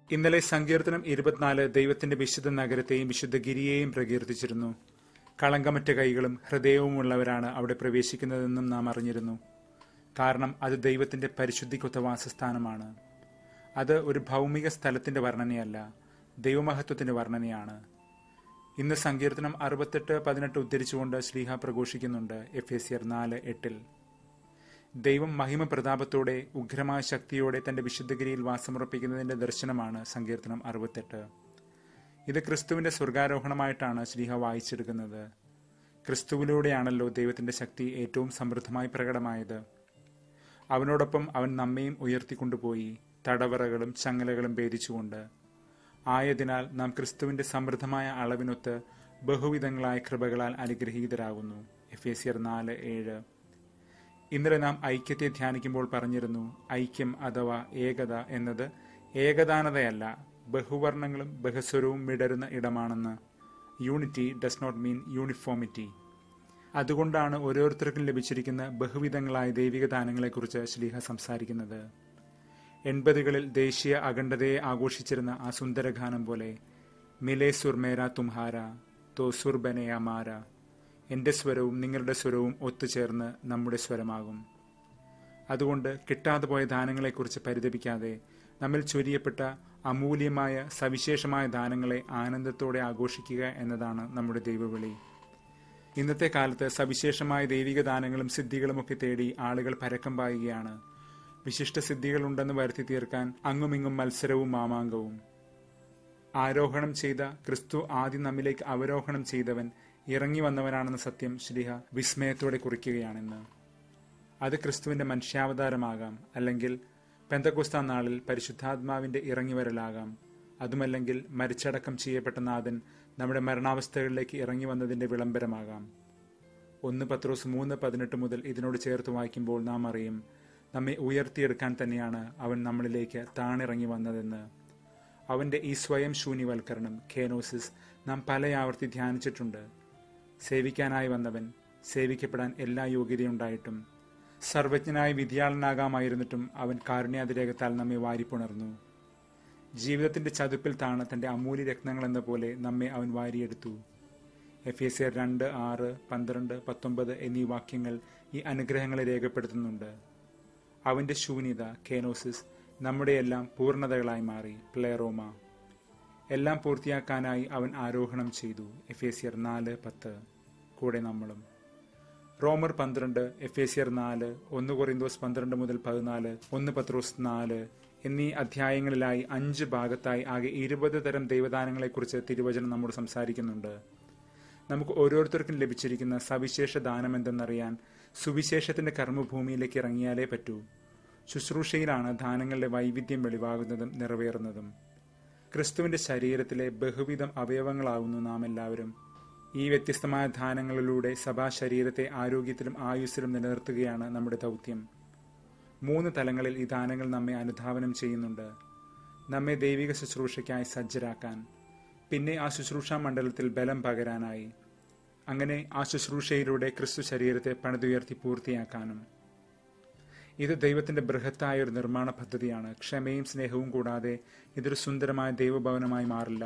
ഇന്നലെ സങ്കീർത്തനം ഇരുപത്തിനാല് ദൈവത്തിന്റെ വിശുദ്ധ നഗരത്തെയും വിശുദ്ധ ഗിരിയെയും പ്രകീർത്തിച്ചിരുന്നു കളങ്കമറ്റ കൈകളും ഹൃദയവുമുള്ളവരാണ് അവിടെ പ്രവേശിക്കുന്നതെന്നും നാം അറിഞ്ഞിരുന്നു കാരണം അത് ദൈവത്തിന്റെ പരിശുദ്ധിക്കൊത്ത വാസസ്ഥാനമാണ് അത് ഒരു ഭൗമിക സ്ഥലത്തിന്റെ വർണ്ണനയല്ല ദൈവമഹത്വത്തിന്റെ വർണ്ണനയാണ് ഇന്ന് സങ്കീർത്തനം അറുപത്തെട്ട് പതിനെട്ട് ഉദ്ധരിച്ചുകൊണ്ട് ശ്രീഹ പ്രഘോഷിക്കുന്നുണ്ട് എഫ് എ സിയർ നാല് എട്ടിൽ ദൈവം മഹിമ പ്രതാപത്തോടെ ഉഗ്രമായ ശക്തിയോടെ തന്റെ വിശുദ്ധഗിരിയിൽ വാസമുറപ്പിക്കുന്നതിന്റെ ദർശനമാണ് സങ്കീർത്തനം അറുപത്തെട്ട് ഇത് ക്രിസ്തുവിന്റെ സ്വർഗാരോഹണമായിട്ടാണ് ശ്രീഹ വായിച്ചെടുക്കുന്നത് ക്രിസ്തുവിലൂടെയാണല്ലോ ദൈവത്തിന്റെ ശക്തി ഏറ്റവും സമൃദ്ധമായി പ്രകടമായത് അവനോടൊപ്പം അവൻ നമ്മയും ഉയർത്തിക്കൊണ്ടുപോയി തടവറകളും ചങ്ങലകളും ഭേദിച്ചുകൊണ്ട് ആയതിനാൽ നാം ക്രിസ്തുവിന്റെ സമൃദ്ധമായ അളവിനൊത്ത് ബഹുവിധങ്ങളായ കൃപകളാൽ അനുഗ്രഹീതരാകുന്നു എഫ് എ സിയർ നാല് ഏഴ് ഇന്നലെ നാം ഐക്യത്തെ ധ്യാനിക്കുമ്പോൾ പറഞ്ഞിരുന്നു ഐക്യം അഥവാ ഏകത എന്നത് ഏകദാനതയല്ല ബഹുവർണ്ണങ്ങളും ബഹസ്വരവും വിടരുന്ന ഇടമാണെന്ന് unity does not mean uniformity അതുകൊണ്ടാണ് ഓരോരുത്തർക്കും ലഭിച്ചിരിക്കുന്ന ബഹുവിധങ്ങളായ ദൈവിക ദാനങ്ങളെക്കുറിച്ച് ശ്ലീഹ സംസാരിക്കുന്നത് എൺപതുകളിൽ ദേശീയ അഖണ്ഡതയെ ആഘോഷിച്ചിരുന്ന ആ സുന്ദരഗാനം പോലെ മിലേ സുർമേര തുംഹാര തോ സുർബനയ മാര എന്റെ സ്വരവും നിങ്ങളുടെ സ്വരവും ഒത്തുചേർന്ന് നമ്മുടെ സ്വരമാകും അതുകൊണ്ട് കിട്ടാതെ പോയ ദാനങ്ങളെക്കുറിച്ച് പരിതപിക്കാതെ നമ്മിൽ ചൊരിയപ്പെട്ട അമൂല്യമായ സവിശേഷമായ ദാനങ്ങളെ ആനന്ദത്തോടെ ആഘോഷിക്കുക എന്നതാണ് നമ്മുടെ ദൈവവിളി ഇന്നത്തെ കാലത്ത് സവിശേഷമായ ദൈവിക ദാനങ്ങളും സിദ്ധികളുമൊക്കെ തേടി ആളുകൾ പരക്കം പായുകയാണ് വിശിഷ്ട സിദ്ധികളുണ്ടെന്ന് വരുത്തി തീർക്കാൻ അങ്ങുമിങ്ങും മത്സരവും മാമാങ്കവും ആരോഹണം ചെയ്ത ക്രിസ്തു ആദ്യം നമ്മിലേക്ക് അവരോഹണം ചെയ്തവൻ ഇറങ്ങി വന്നവനാണെന്ന സത്യം ശ്രീഹ വിസ്മയത്തോടെ കുറിക്കുകയാണെന്ന് അത് ക്രിസ്തുവിന്റെ മനുഷ്യാവതാരമാകാം അല്ലെങ്കിൽ പെന്തക്കുസ്ത നാളിൽ പരിശുദ്ധാത്മാവിന്റെ ഇറങ്ങിവരലാകാം അതുമല്ലെങ്കിൽ മരിച്ചടക്കം ചെയ്യപ്പെട്ട നാഥൻ നമ്മുടെ മരണാവസ്ഥകളിലേക്ക് ഇറങ്ങി വന്നതിന്റെ വിളംബരമാകാം ഒന്ന് പത്രോസ് മൂന്ന് പതിനെട്ട് മുതൽ ഇതിനോട് ചേർത്ത് വായിക്കുമ്പോൾ നാം അറിയും നമ്മെ ഉയർത്തിയെടുക്കാൻ തന്നെയാണ് അവൻ നമ്മളിലേക്ക് താണിറങ്ങി വന്നതെന്ന് അവന്റെ ഈ സ്വയം ശൂന്യവൽക്കരണം ഖേനോസിസ് നാം പലയാവർത്തി ധ്യാനിച്ചിട്ടുണ്ട് സേവിക്കാനായി വന്നവൻ സേവിക്കപ്പെടാൻ എല്ലാ യോഗ്യതയുണ്ടായിട്ടും സർവജ്ഞനായ വിദ്യാളനാകാമായിരുന്നിട്ടും അവൻ കാരുണ്യാതിരേകത്താൽ നമ്മെ വാരിപ്പുണർന്നു ജീവിതത്തിന്റെ ചതുപ്പിൽ താണ് തന്റെ അമൂല്യ രത്നങ്ങൾ എന്ന പോലെ നമ്മെ അവൻ വാരിയെടുത്തു എഫ് എസ് എർ രണ്ട് ആറ് പന്ത്രണ്ട് പത്തൊമ്പത് എന്നീ വാക്യങ്ങൾ ഈ അനുഗ്രഹങ്ങളെ രേഖപ്പെടുത്തുന്നുണ്ട് അവന്റെ ശൂന്യത കേനോസിസ് നമ്മുടെയെല്ലാം പൂർണ്ണതകളായി മാറി പ്ലേറോമ എല്ലാം പൂർത്തിയാക്കാനായി അവൻ ആരോഹണം ചെയ്തു എഫേസിയർ നാല് പത്ത് കൂടെ നമ്മളും റോമർ പന്ത്രണ്ട് എഫേസിയർ നാല് ഒന്ന് കൊറിന്തോസ് പന്ത്രണ്ട് മുതൽ പതിനാല് ഒന്ന് പത്രോസ് നാല് എന്നീ അധ്യായങ്ങളിലായി അഞ്ച് ഭാഗത്തായി ആകെ ഇരുപത് തരം ദൈവദാനങ്ങളെക്കുറിച്ച് തിരുവചനം നമ്മോട് സംസാരിക്കുന്നുണ്ട് നമുക്ക് ഓരോരുത്തർക്കും ലഭിച്ചിരിക്കുന്ന സവിശേഷ ദാനം എന്തെന്നറിയാൻ സുവിശേഷത്തിന്റെ കർമ്മഭൂമിയിലേക്ക് ഇറങ്ങിയാലേ പറ്റൂ ശുശ്രൂഷയിലാണ് ദാനങ്ങളുടെ വൈവിധ്യം വെളിവാകുന്നതും നിറവേറുന്നതും ക്രിസ്തുവിന്റെ ശരീരത്തിലെ ബഹുവിധം അവയവങ്ങളാകുന്നു നാം എല്ലാവരും ഈ വ്യത്യസ്തമായ ദാനങ്ങളിലൂടെ സഭാ ശരീരത്തെ ആരോഗ്യത്തിലും ആയുസ്സിലും നിലനിർത്തുകയാണ് നമ്മുടെ ദൗത്യം മൂന്ന് തലങ്ങളിൽ ഈ ദാനങ്ങൾ നമ്മെ അനുധാവനം ചെയ്യുന്നുണ്ട് നമ്മെ ദൈവിക ശുശ്രൂഷയ്ക്കായി സജ്ജരാക്കാൻ പിന്നെ ആ ശുശ്രൂഷാ മണ്ഡലത്തിൽ ബലം പകരാനായി അങ്ങനെ ആ ശുശ്രൂഷയിലൂടെ ക്രിസ്തു ശരീരത്തെ പണിതുയർത്തി പൂർത്തിയാക്കാനും ഇത് ദൈവത്തിന്റെ ബൃഹത്തായ ഒരു നിർമ്മാണ പദ്ധതിയാണ് ക്ഷമയും സ്നേഹവും കൂടാതെ ഇതൊരു സുന്ദരമായ ദൈവഭവനമായി മാറില്ല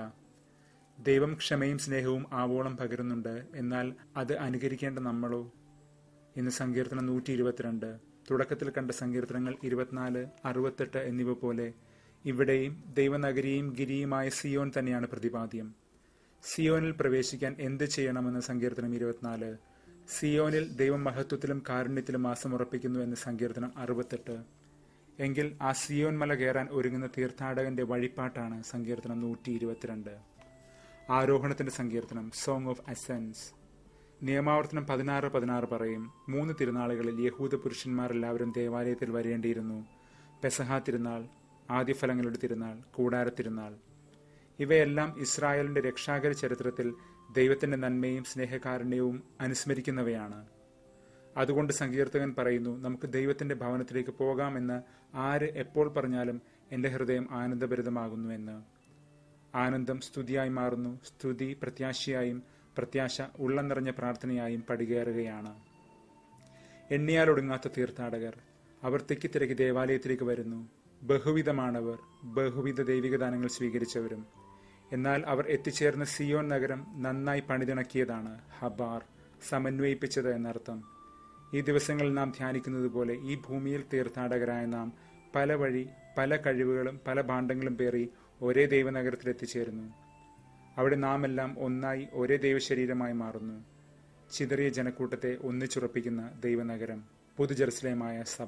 ദൈവം ക്ഷമയും സ്നേഹവും ആവോളം പകരുന്നുണ്ട് എന്നാൽ അത് അനുകരിക്കേണ്ട നമ്മളോ ഇന്ന് സങ്കീർത്തനം നൂറ്റി ഇരുപത്തിരണ്ട് തുടക്കത്തിൽ കണ്ട സങ്കീർത്തനങ്ങൾ ഇരുപത്തിനാല് അറുപത്തെട്ട് എന്നിവ പോലെ ഇവിടെയും ദൈവനഗരിയും ഗിരിയുമായ സിയോൻ തന്നെയാണ് പ്രതിപാദ്യം സിയോനിൽ പ്രവേശിക്കാൻ എന്ത് ചെയ്യണമെന്ന് സങ്കീർത്തനം ഇരുപത്തിനാല് സിയോനിൽ ദൈവം മഹത്വത്തിലും കാരുണ്യത്തിലും മാസമുറപ്പിക്കുന്നു എന്ന് സങ്കീർത്തനം അറുപത്തെട്ട് എങ്കിൽ ആ സിയോൻ മല കയറാൻ ഒരുങ്ങുന്ന തീർത്ഥാടകന്റെ വഴിപ്പാട്ടാണ് സങ്കീർത്തനം നൂറ്റി ഇരുപത്തിരണ്ട് ആരോഹണത്തിന്റെ സങ്കീർത്തനം സോങ് ഓഫ് അസെൻസ് നിയമാവർത്തനം പതിനാറ് പതിനാറ് പറയും മൂന്ന് തിരുനാളുകളിൽ യഹൂദ പുരുഷന്മാർ എല്ലാവരും ദേവാലയത്തിൽ വരേണ്ടിയിരുന്നു പെസഹ തിരുനാൾ ആദ്യഫലങ്ങളുടെ തിരുനാൾ കൂടാര തിരുനാൾ ഇവയെല്ലാം ഇസ്രായേലിന്റെ രക്ഷാകര ചരിത്രത്തിൽ ദൈവത്തിന്റെ നന്മയും സ്നേഹകാരുണ്യവും അനുസ്മരിക്കുന്നവയാണ് അതുകൊണ്ട് സങ്കീർത്തകൻ പറയുന്നു നമുക്ക് ദൈവത്തിന്റെ ഭവനത്തിലേക്ക് പോകാമെന്ന് ആര് എപ്പോൾ പറഞ്ഞാലും എന്റെ ഹൃദയം ആനന്ദഭരിതമാകുന്നു എന്ന് ആനന്ദം സ്തുതിയായി മാറുന്നു സ്തുതി പ്രത്യാശയായും പ്രത്യാശ ഉള്ളം നിറഞ്ഞ പ്രാർത്ഥനയായും പടികേറുകയാണ് എണ്ണിയാലൊടുങ്ങാത്ത തീർത്ഥാടകർ അവർ തിക്കിത്തിരക്കി ദേവാലയത്തിലേക്ക് വരുന്നു ബഹുവിധമാണവർ ബഹുവിധ ദൈവിക ദാനങ്ങൾ സ്വീകരിച്ചവരും എന്നാൽ അവർ എത്തിച്ചേർന്ന സിയോൻ നഗരം നന്നായി പണിതിണക്കിയതാണ് ഹബാർ സമന്വയിപ്പിച്ചത് എന്നർത്ഥം ഈ ദിവസങ്ങളിൽ നാം ധ്യാനിക്കുന്നത് പോലെ ഈ ഭൂമിയിൽ തീർത്ഥാടകരായ നാം പല വഴി പല കഴിവുകളും പല ഭാണ്ഡങ്ങളും പേറി ഒരേ ദൈവനഗരത്തിൽ എത്തിച്ചേരുന്നു അവിടെ നാം എല്ലാം ഒന്നായി ഒരേ ദൈവശരീരമായി മാറുന്നു ചിതറിയ ജനക്കൂട്ടത്തെ ഒന്നിച്ചുറപ്പിക്കുന്ന ദൈവനഗരം പുതു ജെറുസലേമായ സഭ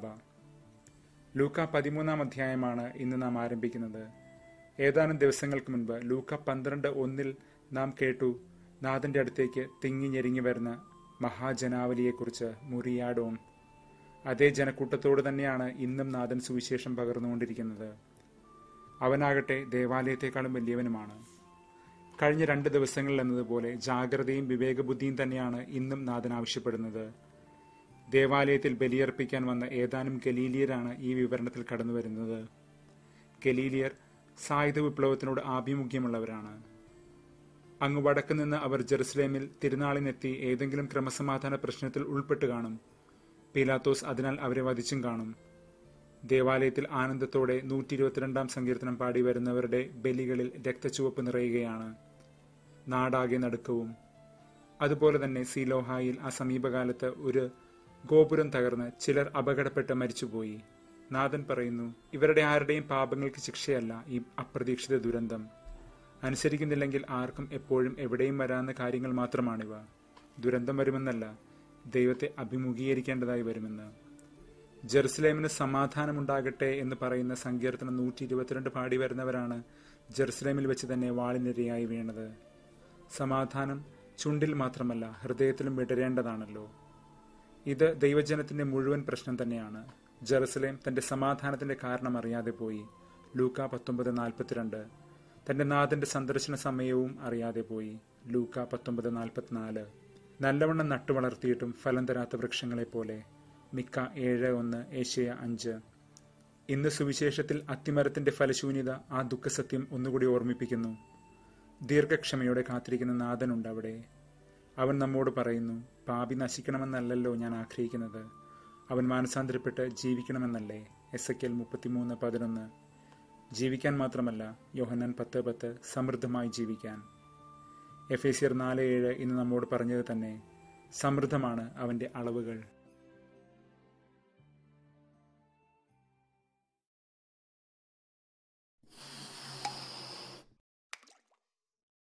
ലൂക്ക പതിമൂന്നാം അധ്യായമാണ് ഇന്ന് നാം ആരംഭിക്കുന്നത് ഏതാനും ദിവസങ്ങൾക്ക് മുൻപ് ലൂക്ക പന്ത്രണ്ട് ഒന്നിൽ നാം കേട്ടു നാഥന്റെ അടുത്തേക്ക് തിങ്ങി ഞെരിങ്ങി വരുന്ന മഹാജനാവലിയെക്കുറിച്ച് മുറിയാഡോൺ അതേ ജനക്കൂട്ടത്തോട് തന്നെയാണ് ഇന്നും നാഥൻ സുവിശേഷം പകർന്നുകൊണ്ടിരിക്കുന്നത് അവനാകട്ടെ ദേവാലയത്തെക്കാളും വലിയവനുമാണ് കഴിഞ്ഞ രണ്ട് ദിവസങ്ങളിൽ എന്നതുപോലെ ജാഗ്രതയും വിവേകബുദ്ധിയും തന്നെയാണ് ഇന്നും നാഥൻ ആവശ്യപ്പെടുന്നത് ദേവാലയത്തിൽ ബലിയർപ്പിക്കാൻ വന്ന ഏതാനും ഗലീലിയരാണ് ഈ വിവരണത്തിൽ കടന്നു വരുന്നത് ഗലീലിയർ സായുധ വിപ്ലവത്തിനോട് ആഭിമുഖ്യമുള്ളവരാണ് അങ്ങ് വടക്ക് നിന്ന് അവർ ജെറുസലേമിൽ തിരുനാളിനെത്തി ഏതെങ്കിലും ക്രമസമാധാന പ്രശ്നത്തിൽ ഉൾപ്പെട്ട് കാണും പീലാത്തോസ് അതിനാൽ അവരെ വധിച്ചും കാണും ദേവാലയത്തിൽ ആനന്ദത്തോടെ നൂറ്റി ഇരുപത്തിരണ്ടാം സങ്കീർത്തനം പാടി വരുന്നവരുടെ ബലികളിൽ രക്തച്ചുവപ്പ് നിറയുകയാണ് നാടാകെ നടുക്കവും അതുപോലെ തന്നെ സീലോഹായിൽ ആ സമീപകാലത്ത് ഒരു ഗോപുരം തകർന്ന് ചിലർ അപകടപ്പെട്ട് മരിച്ചുപോയി നാഥൻ പറയുന്നു ഇവരുടെ ആരുടെയും പാപങ്ങൾക്ക് ശിക്ഷയല്ല ഈ അപ്രതീക്ഷിത ദുരന്തം അനുസരിക്കുന്നില്ലെങ്കിൽ ആർക്കും എപ്പോഴും എവിടെയും വരാവുന്ന കാര്യങ്ങൾ മാത്രമാണിവ ദുരന്തം വരുമെന്നല്ല ദൈവത്തെ അഭിമുഖീകരിക്കേണ്ടതായി വരുമെന്ന് ജെറുസലേമിന് സമാധാനമുണ്ടാകട്ടെ എന്ന് പറയുന്ന സങ്കീർത്തനം നൂറ്റി ഇരുപത്തിരണ്ട് പാടി വരുന്നവരാണ് ജെറുസലേമിൽ വെച്ച് തന്നെ വാളിനിരയായി വീണത് സമാധാനം ചുണ്ടിൽ മാത്രമല്ല ഹൃദയത്തിലും വിടരേണ്ടതാണല്ലോ ഇത് ദൈവജനത്തിന്റെ മുഴുവൻ പ്രശ്നം തന്നെയാണ് ജെറുസലേം തന്റെ സമാധാനത്തിന്റെ കാരണം അറിയാതെ പോയി ലൂക്ക പത്തൊമ്പത് നാൽപ്പത്തിരണ്ട് തന്റെ നാഥന്റെ സന്ദർശന സമയവും അറിയാതെ പോയി ലൂക്ക പത്തൊമ്പത് നാൽപ്പത്തിനാല് നല്ലവണ്ണം നട്ടുവളർത്തിയിട്ടും ഫലം തരാത്ത വൃക്ഷങ്ങളെ പോലെ മിക്ക ഏഴ് ഒന്ന് ഏഷ്യ അഞ്ച് ഇന്ന് സുവിശേഷത്തിൽ അത്തിമരത്തിന്റെ ഫലശൂന്യത ആ ദുഃഖസത്യം ഒന്നുകൂടി ഓർമ്മിപ്പിക്കുന്നു ദീർഘക്ഷമയോടെ കാത്തിരിക്കുന്ന നാഥനുണ്ട് അവിടെ അവൻ നമ്മോട് പറയുന്നു പാപി നശിക്കണമെന്നല്ലല്ലോ ഞാൻ ആഗ്രഹിക്കുന്നത് അവൻ മാനസാന്തരപ്പെട്ട് ജീവിക്കണമെന്നല്ലേ എസ് എ കെൽ മുപ്പത്തിമൂന്ന് പതിനൊന്ന് ജീവിക്കാൻ മാത്രമല്ല യോഹന്നാൻ പത്ത് പത്ത് സമൃദ്ധമായി ജീവിക്കാൻ എഫ് എ സിയർ നാല് ഏഴ് ഇന്ന് നമ്മോട് പറഞ്ഞത് തന്നെ സമൃദ്ധമാണ് അവന്റെ അളവുകൾ